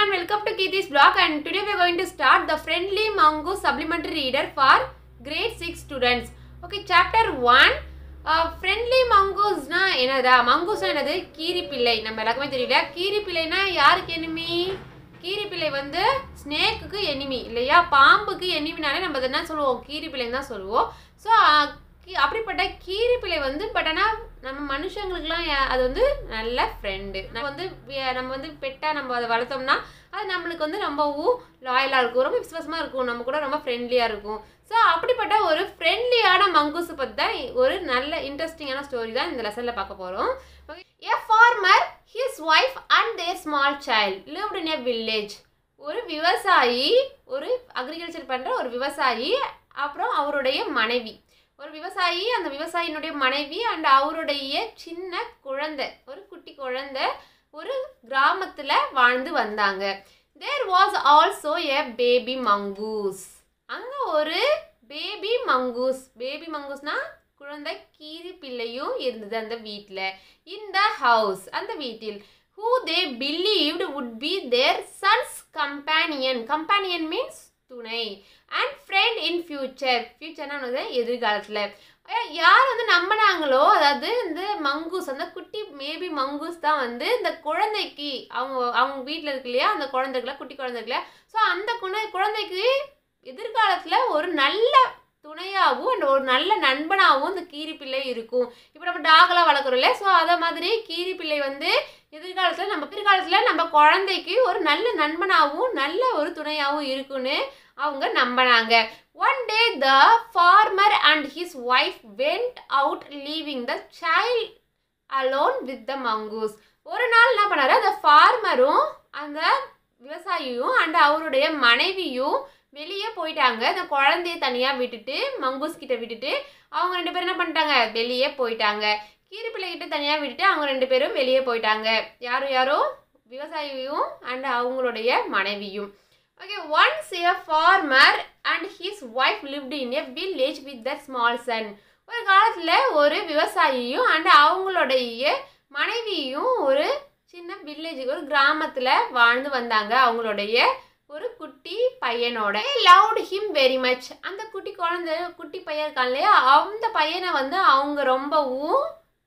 and welcome to Kirti's blog and today we are going to start the Friendly Mongoose Supplementary Reader for grade 6 students. Okay, chapter 1 uh, Friendly Mongoose-னா என்னதா mongoose என்னது கீரிப்பிள்ளை நம்ம எல்லாருக்குமே தெரியல கீரிப்பிள்ளைனா யாருக்கு enemy கீரிப்பிள்ளை வந்து ஸ்னேக்குக்கு enemy இல்லையா பாம்புக்கு எனிமினாலே நம்ம அதை என்ன சொல்லுவோம் கீரிப்பிள்ளைன்னு தான் சொல்லுவோம் ஸோ அப்படிப்பட்ட கீரிப்பிள்ளை வந்து பட் ஆனால் நம்ம மனுஷங்களுக்குலாம் யா- அது வந்து நல்ல ஃப்ரெண்டு நம்ம வந்து வி- நம்ம வந்து பெட்டாக நம்ம அதை வளர்த்தோம்னா அது நம்மளுக்கு வந்து ரொம்பவும் லாயலாக இருக்கும் ரொம்ப விசுவாசமாக இருக்கும் நம்ம கூட ரொம்ப ஃப்ரெண்ட்லியாக இருக்கும் ஸோ அப்படிப்பட்ட ஒரு ஃப்ரெண்ட்லியான மங்கூஸை பற்றி தான் ஒரு நல்ல இன்ட்ரெஸ்டிங்கான ஸ்டோரி தான் இந்த லெசனில் பார்க்க போகிறோம் a farmer his wife and their small child lived in a village ஒரு விவசாயி ஒரு அக்ரிகல்ச்சர் பண்ணுற ஒரு விவசாயி அப்புறம் அவருடைய மனைவி ஒரு விவசாயி அந்த விவசாயினுடைய மனைவி அண்ட் அவருடைய சின்ன குழந்தை ஒரு குட்டி குழந்தை ஒரு கிராமத்தில் வாழ்ந்து வந்தாங்க there was also a baby mongoose அங்கே ஒரு பேபி மங்கூஸ் பேபி மங்கூஸ்னா குழந்தை கீரி பிள்ளையும் இருந்தது அந்த வீட்டில் இன் த ஹவுஸ் அந்த வீட்டில் who they believed would be their son's companion companion means துணை அண்ட் ஃப்ரெண்ட் இன் ஃபியூச்சர் ஃபியூச்சர்னா எதிர்காலத்தில் யார் வந்து நம்பினாங்களோ அதாவது இந்த மங்கூஸ் அந்த குட்டி மேபி மங்கூஸ் தான் வந்து இந்த குழந்தைக்கு அவங்க அவங்க வீட்டில் இருக்கு இல்லையா அந்த குழந்தைகள குட்டி குழந்தைகள ஸோ அந்த குழந்தை குழந்தைக்கு எதிர்காலத்தில் ஒரு நல்ல துணையாகவும் and ஒரு நல்ல நண்பனாகவும் இந்த கீரிப்பிள்ளை இருக்கும் இப்போ நம்ம டாகெல்லாம் வளர்க்குறோம்ல ஸோ அதை மாதிரி கீரிப்பிள்ளை வந்து எதிர்காலத்தில் நம்ம எதிர்காலத்தில் நம்ம குழந்தைக்கு ஒரு நல்ல நண்பனாகவும் நல்ல ஒரு துணையாகவும் இருக்குன்னு அவங்க நம்பினாங்க one day the farmer and his wife went out leaving the child alone with the mongoose ஒரு நாள் என்ன பண்ணாரு அந்த ஃபார்மரும் அந்த விவசாயியும் அண்ட் அவருடைய மனைவியும் வெளியே போயிட்டாங்க அந்த குழந்தைய தனியாக விட்டுட்டு மங்கூஸ் கிட்ட விட்டுட்டு அவங்க ரெண்டு பேரும் என்ன பண்ணிட்டாங்க வெளியே போயிட்டாங்க கீரிப்பிள்ளை கிட்ட தனியாக விட்டுட்டு அவங்க ரெண்டு பேரும் வெளியே போயிட்டாங்க யாரும் யாரோ விவசாயியும் அண்ட் அவங்களுடைய மனைவியும் okay once a farmer and his wife lived in a village with the small son ஒரு காலத்தில் ஒரு விவசாயியும் அண்ட் அவங்களுடைய மனைவியும் ஒரு சின்ன வில்லேஜுக்கு ஒரு கிராமத்தில் வாழ்ந்து வந்தாங்க அவங்களுடைய ஒரு குட்டி பையனோட லவ்ட் ஹிம் வெரி மச் அந்த குட்டி குழந்தை குட்டி பையன் இருக்கான் இல்லையா அந்த பையனை வந்து அவங்க ரொம்பவும்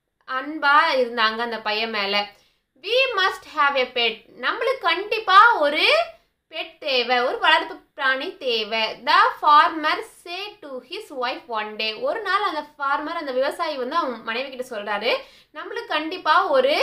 அன்பாக இருந்தாங்க அந்த பையன் மேலே we must have a pet நம்மளுக்கு கண்டிப்பாக ஒரு பெட் தேவை ஒரு வளர்ப்பு பிராணி தேவை the farmer say to his wife one day ஒரு நாள் அந்த ஃபார்மர் அந்த விவசாயி வந்து அவங்க மனைவி கிட்ட சொல்கிறாரு நம்மளுக்கு கண்டிப்பாக ஒரு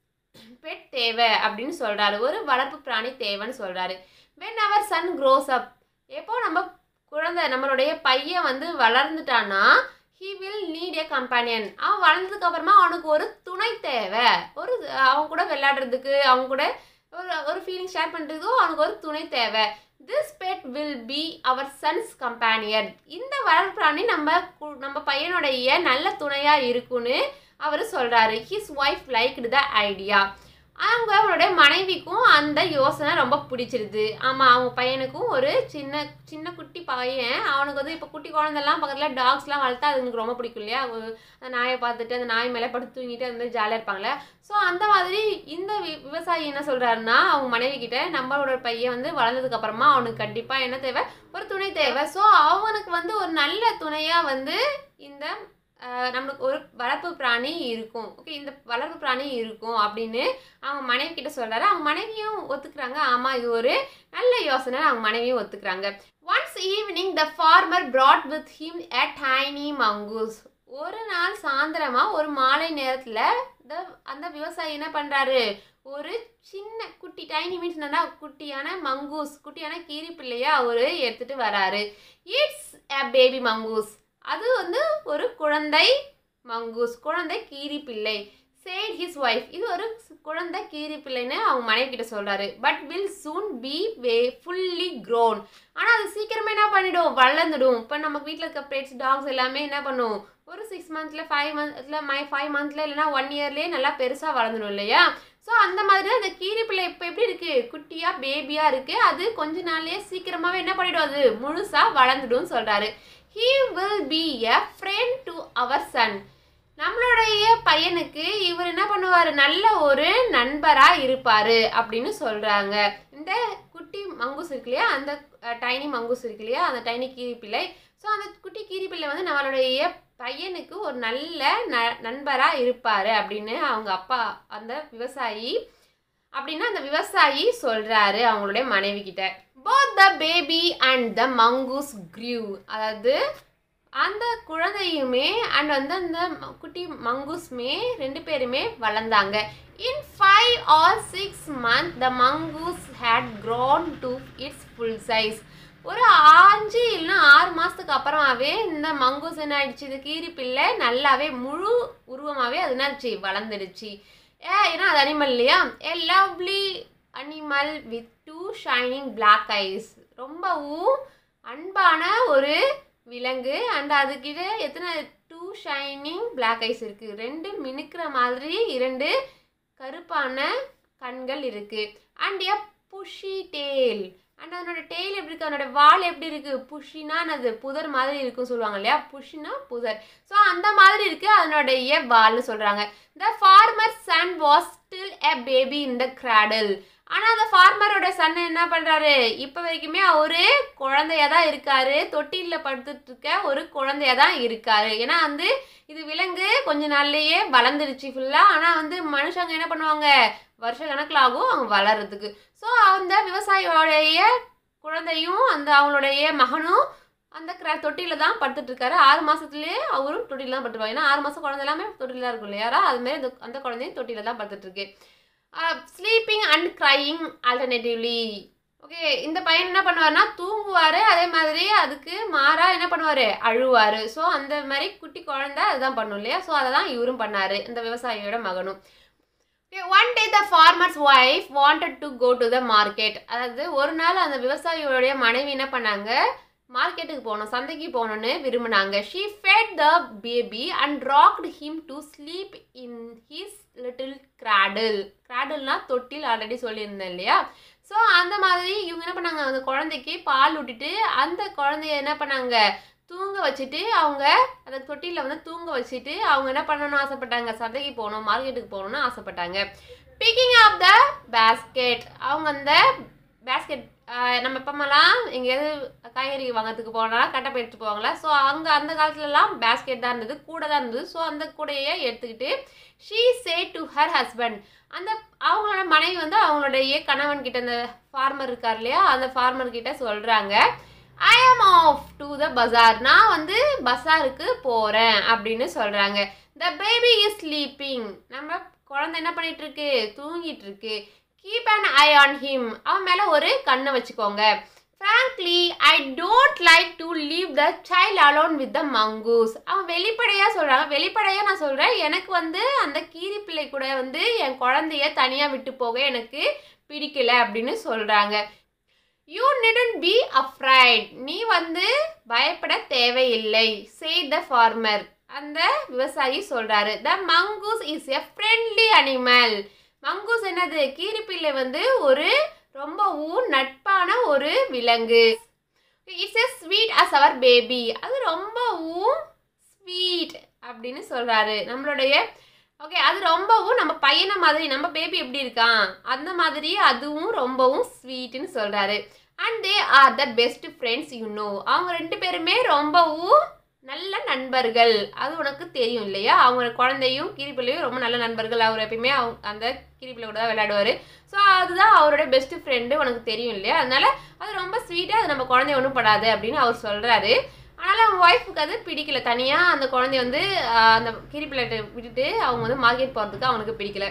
பெட் தேவை அப்படின்னு சொல்கிறாரு ஒரு வளர்ப்பு பிராணி தேவைன்னு சொல்கிறாரு when our son grows up எப்போ நம்ம குழந்தை நம்மளுடைய பையன் வந்து வளர்ந்துட்டான்னா he will need a companion அவன் வளர்ந்ததுக்கு அப்புறமா அவனுக்கு ஒரு துணை தேவை ஒரு அவன் கூட விளையாடுறதுக்கு அவங்க கூட ஒரு ஒரு ஃபீலிங் ஷேர் பண்ணுறதுக்கும் அவனுக்கு ஒரு துணை தேவை this pet will be our son's companion இந்த வளர்ப்பிராணி நம்ம கு- நம்ம பையனுடைய நல்ல துணையாக இருக்குன்னு அவர் சொல்கிறாரு his wife liked the idea அவங்க அவங்களுடைய மனைவிக்கும் அந்த யோசனை ரொம்ப பிடிச்சிருது ஆமாம் அவங்க பையனுக்கும் ஒரு சின்ன சின்ன குட்டி பையன் அவனுக்கு வந்து இப்போ குட்டி குழந்தெல்லாம் பக்கத்தில் டாக்ஸ்லாம் வளர்த்தா அதுங்களுக்கு ரொம்ப பிடிக்கும் இல்லையா ஒரு- அந்த நாயை பார்த்துட்டு அந்த நாய் மேலே படுத்து தூங்கிட்டு அந்த மாதிரி ஜாலியாக இருப்பாங்களே ஸோ அந்த மாதிரி இந்த வி- விவசாயி என்ன சொல்கிறாருன்னா அவங்க மனைவி கிட்ட நம்மளோட பையன் வந்து வளர்ந்ததுக்கு அப்புறமா அவனுக்கு கண்டிப்பாக என்ன தேவை ஒரு துணை தேவை ஸோ அவனுக்கு வந்து ஒரு நல்ல துணையாக வந்து இந்த அஹ், நம்மளுக்கு ஒரு வளர்ப்பு பிராணி இருக்கும் ஓகே இந்த வளர்ப்பு பிராணி இருக்கும் அப்படின்னு அவங்க மனைவி கிட்ட சொல்றாரு அவங்க மனைவியும் ஒத்துக்கிறாங்க ஆமா இது ஒரு நல்ல யோசனை அவங்க மனைவியும் ஒத்துக்கிறாங்க once evening the farmer brought with him a tiny mongoose ஒரு நாள் சாயந்தரமா ஒரு மாலை நேரத்துல the அந்த விவசாயி என்ன பண்றாரு ஒரு சின்ன குட்டி டைனி மீன்ஸ் என்னன்னா குட்டியான மங்கூஸ் குட்டியான கீரி பிள்ளைய அவரு எடுத்துட்டு வராரு இட்ஸ் a பேபி மங்கூஸ் அது வந்து ஒரு குழந்தை மங்கூஸ் குழந்தை கீரி பிள்ளை சேட் ஹிஸ் ஒய்ஃப் இது ஒரு குழந்தை கீரி பிள்ளைன்னு அவங்க மனைவி கிட்ட சொல்றாரு but will soon be way fully grown ஆனால் அது சீக்கிரமே என்ன பண்ணிடும் வளர்ந்துடும் இப்போ நம்ம வீட்டில் இருக்க பெட்ஸ் டாக்ஸ் எல்லாமே என்ன பண்ணும் ஒரு சிக்ஸ் மந்த்தில் ஃபைவ் மந்த்ல மை ஃபைவ் மந்த்ல இல்லைன்னா ஒன் இயர்லேயே நல்லா பெருசாக வளர்ந்துடும் இல்லையா ஸோ அந்த மாதிரி தான் அந்த கீரி பிள்ளை இப்போ எப்படி இருக்கு குட்டியா பேபியா இருக்கு அது கொஞ்ச நாள்லயே சீக்கிரமாவே என்ன பண்ணிடும் அது முழுசா வளர்ந்துடும் சொல்றாரு he will be a friend to our son நம்மளுடைய பையனுக்கு இவர் என்ன பண்ணுவார் நல்ல ஒரு நண்பராக இருப்பார் அப்படின்னு சொல்கிறாங்க இந்த இந்த குட்டி மங்கூஸ் இருக்கு இல்லையா அந்த டைனி மங்கூஸ் இருக்கு இல்லையா அந்த டைனி கீரி பிள்ளை ஸோ அந்த குட்டி கீரி பிள்ளை வந்து நம்மளுடைய பையனுக்கு ஒரு நல்ல ந நண்பராக இருப்பார் அப்படின்னு அவங்க அப்பா அந்த விவசாயி அப்படின்னா அந்த விவசாயி சொல்கிறாரு அவங்களுடைய மனைவி கிட்ட both the baby and the mongoose grew அதாவது அந்த குழந்தையுமே அண்ட் வந்து அந்த ம- குட்டி மங்கூஸ்மே ரெண்டு பேருமே வளர்ந்தாங்க in five or six month the mongoose had grown to its full size ஒரு அஞ்சு இல்லைன்னா ஆறு மாதத்துக்கு அப்புறமாவே இந்த மங்கூஸ் என்ன ஆயிடுச்சு இது கீரி பிள்ளை நல்லாவே முழு உருவமாகவே அது என்னாச்சு வளர்ந்துடுச்சு ஏ ஏன்னா அது அனிமல் இல்லையா a lovely animal with two shining black eyes ரொம்பவும் அன்பான ஒரு விலங்கு அண்ட் அதுக்கிட்ட எத்தனை டூ ஷைனிங் பிளாக் ஐஸ் இருக்குது ரெண்டு மினுக்கிற மாதிரி இரண்டு கருப்பான கண்கள் இருக்குது and a bushy tail and அதனோட டெய்ல் எப்படி இருக்கு அதனோட வால் எப்படி இருக்கு புஷினா அது புதர் மாதிரி இருக்கும் சொல்லுவாங்க இல்லையா புஷினா புதர் ஸோ அந்த மாதிரி இருக்கு அதனுடைய வால்னு சொல்றாங்க the farmer son was still a baby in the cradle ஆனால் அந்த ஃபார்மரோட சன் என்ன பண்ணுறாரு இப்போ வரைக்குமே அவரு குழந்தையா தான் இருக்காரு தொட்டிலில் படுத்துட்டு இருக்க ஒரு குழந்தையா தான் இருக்காரு ஏன்னா வந்து இது விலங்கு கொஞ்ச நாள்லயே வளர்ந்துருச்சு ஃபுல்லாக ஆனால் வந்து மனுஷங்க என்ன பண்ணுவாங்க வருஷ கணக்கில் ஆகும் அவங்க வளர்றதுக்கு ஸோ அந்த விவசாயியோடைய குழந்தையும் அந்த அவங்களுடைய மகனும் அந்த கிர தொட்டியில் தான் படுத்துட்டு இருக்காரு ஆறு மாசத்துலயே அவரும் தொட்டில தான் படுத்துருவாங்க ஏன்னா ஆறு மாதம் குழந்தை எல்லாமே தொட்டில தான் இருக்கும் இல்லையா அது மாதிரி அந்த அந்த குழந்தையும் தொட்டில தான் படுத்துட்டு இருக்கு sleeping and crying alternatively okay இந்த பையன் என்ன பண்ணுவார்னா தூங்குவார் அதே மாதிரி அதுக்கு மாறா என்ன பண்ணுவார் அழுவார் ஸோ அந்த மாதிரி குட்டி குழந்தை அதுதான் பண்ணும் இல்லையா ஸோ அதை தான் இவரும் பண்ணார் இந்த விவசாயியோட மகனும் one day the farmer's wife wanted to go to the market அதாவது ஒரு நாள் அந்த விவசாயியோடைய மனைவி என்ன பண்ணாங்க மார்க்கெட்டுக்கு போகணும் சந்தைக்கு போகணும்னு விரும்பினாங்க she fed the baby and rocked him to sleep in his little cradle கிராடில்னா தொட்டில் ஆல்ரெடி சொல்லியிருந்தேன் இல்லையா ஸோ அந்த மாதிரி இவங்க என்ன பண்ணாங்க அந்த குழந்தைக்கு பால் விட்டுட்டு அந்த குழந்தைய என்ன பண்ணாங்க தூங்க வச்சுட்டு அவங்க அந்த தொட்டியில் வந்து தூங்க வச்சுட்டு அவங்க என்ன பண்ணணும்னு ஆசைப்பட்டாங்க சந்தைக்கு போகணும் மார்க்கெட்டுக்கு போகணும்னு ஆசைப்பட்டாங்க பிக்கிங் அப் த பேஸ்கெட் அவங்க அந்த பேஸ்கெட் நம்ம எப்பமெல்லாம் எங்கேயாவது காய்கறி வாங்கிறதுக்கு போனால் கட்டப்பை எடுத்து போவாங்களா ஸோ அங்கே அந்த காலத்துலலாம் பேஸ்கெட் தான் இருந்தது கூட தான் இருந்தது ஸோ அந்த கூடையை எடுத்துக்கிட்டு she say to her husband அந்த அவங்களோட மனைவி வந்து அவங்களுடைய கணவன் கிட்ட அந்த ஃபார்மர் இருக்கார் இல்லையா அந்த ஃபார்மர் கிட்ட சொல்கிறாங்க ஐ ஆம் ஆஃப் டு த பஜார் நான் வந்து பஸாருக்கு போகிறேன் அப்படின்னு சொல்கிறாங்க த பேபி இஸ் ஸ்லீப்பிங் நம்ம குழந்தை என்ன பண்ணிட்டு இருக்கு தூங்கிட்டு இருக்கு keep an eye on him அவன் மேலே ஒரு கண்ணை வச்சுக்கோங்க frankly I don't like to leave the child alone with the mongoose அவன் வெளிப்படையாக சொல்கிறாங்க வெளிப்படையாக நான் சொல்கிறேன் எனக்கு வந்து அந்த கீரி பிள்ளை கூட வந்து என் குழந்தைய தனியாக விட்டு போக எனக்கு பிடிக்கல அப்படின்னு சொல்கிறாங்க யூ நிடன் பி அஃப்ரைட் நீ வந்து பயப்பட தேவையில்லை சே த ஃபார்மர் அந்த விவசாயி சொல்றாரு the mongoose is a friendly animal mongoose என்னது கீரிப்பிள்ளை வந்து ஒரு ரொம்பவும் நட்பான ஒரு விலங்கு it's a sweet as our baby அது ரொம்பவும் ஸ்வீட் அப்படின்னு சொல்றாரு நம்மளுடைய ஓகே அது ரொம்பவும் நம்ம பையனை மாதிரி நம்ம பேபி எப்படி இருக்கான் அந்த மாதிரி அதுவும் ரொம்பவும் ஸ்வீட்னு சொல்றாரு and they are the best friends you know அவங்க ரெண்டு பேருமே ரொம்பவும் நல்ல நண்பர்கள் அது உனக்கு தெரியும் இல்லையா அவங்க குழந்தையும் கிரிப்பிள்ளையும் ரொம்ப நல்ல நண்பர்கள் அவர் எப்பயுமே அவங்க அந்த கிரிப்பிள்ளை கூட தான் விளையாடுவார் ஸோ அதுதான் அவரோட பெஸ்ட் ஃப்ரெண்டு உனக்கு தெரியும் இல்லையா அதனால அது ரொம்ப ஸ்வீட்டாக அது நம்ம குழந்தை ஒன்றும் படாது அப்படின்னு அவர் சொல்கிறாரு ஆனால் அவங்க ஒய்ஃபுக்கு அது பிடிக்கல தனியாக அந்த குழந்தைய வந்து ஆஹ், அந்த கிரிப்பிள்ளைகிட்ட விட்டுட்டு அவங்க வந்து மார்க்கெட் போகிறதுக்கு அவனுக்கு பிடிக்கல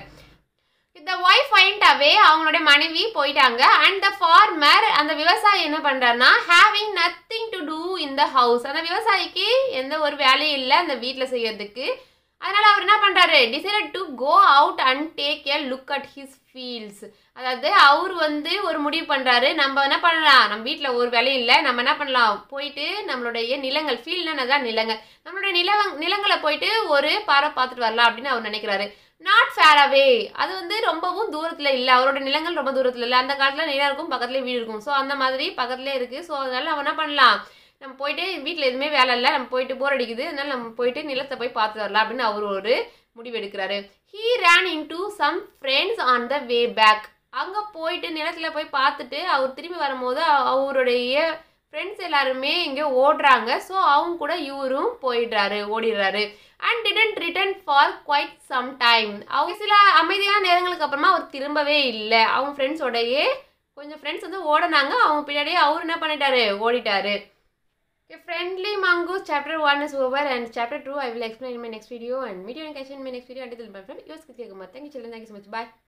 த ஒய்ஃப் ஃபைண்ட் அவே அவங்களுடைய மனைவி போயிட்டாங்க அண்ட் த ஃபார்மர் அந்த விவசாயி என்ன பண்ணுறாருன்னா having nothing to do in the house அந்த விவசாயிக்கு எந்த ஒரு வேலையும் இல்லை அந்த வீட்டில் செய்யறதுக்கு அதனால அவர் என்ன பண்ணுறாரு decided to go out and take a look at his fields அதாவது அவர் வந்து ஒரு முடிவு பண்ணுறாரு நம்ம என்ன பண்ணலாம் நம்ம வீட்டில் ஒரு வேலையும் இல்லை நம்ம என்ன பண்ணலாம் போயிட்டு நம்மளுடைய நிலங்கள் ஃபீல்டுனா தான் நிலங்கள் நம்மளுடைய நில நிலங்களை போயிட்டு ஒரு பாறை பார்த்துட்டு வரலாம் அப்படின்னு அவர் நினைக்கிறாரு நாட் ஃபேர் அவே அது வந்து ரொம்பவும் தூரத்தில் இல்லை அவரோட நிலங்கள் ரொம்ப தூரத்தில் இல்லை அந்த காலத்தில் நிலம் இருக்கும் பக்கத்துலேயே வீடு இருக்கும் ஸோ அந்த மாதிரி பக்கத்துலேயே இருக்குது ஸோ அதனால நம்ம என்ன பண்ணலாம் நம்ம போயிட்டு வீட்டில் எதுவுமே வேலை இல்லை நம்ம போயிட்டு போர் அடிக்குது அதனால நம்ம போயிட்டு நிலத்தை போய் பார்த்து வரலாம் அப்படின்னு அவர் ஒரு முடிவு எடுக்கிறாரு he ran in to some friends on the way back அங்கே போயிட்டு நிலத்தில் போய் பார்த்துட்டு அவர் திரும்பி வரும்போது அ- அவருடைய ஃப்ரெண்ட்ஸ் எல்லாருமே இங்கே ஓடுறாங்க ஸோ அவங்க கூட இவரும் போயிடுறாரு ஓடிடுறாரு and didn't return for quite some time அவங்க சில அமைதியான நேரங்களுக்கு அப்புறமா அவர் திரும்பவே இல்லை அவங்க ஃப்ரெண்ட்ஸோடையே கொஞ்சம் ஃப்ரெண்ட்ஸ் வந்து ஓடினாங்க அவங்க பின்னாடியே அவர் என்ன பண்ணிட்டாரு ஓடிட்டாரு friendly mongoose chapter one is over and chapter two I will explain my next video and medication my next video and yours Kiruthiya Kumar thank you children thank you so much bye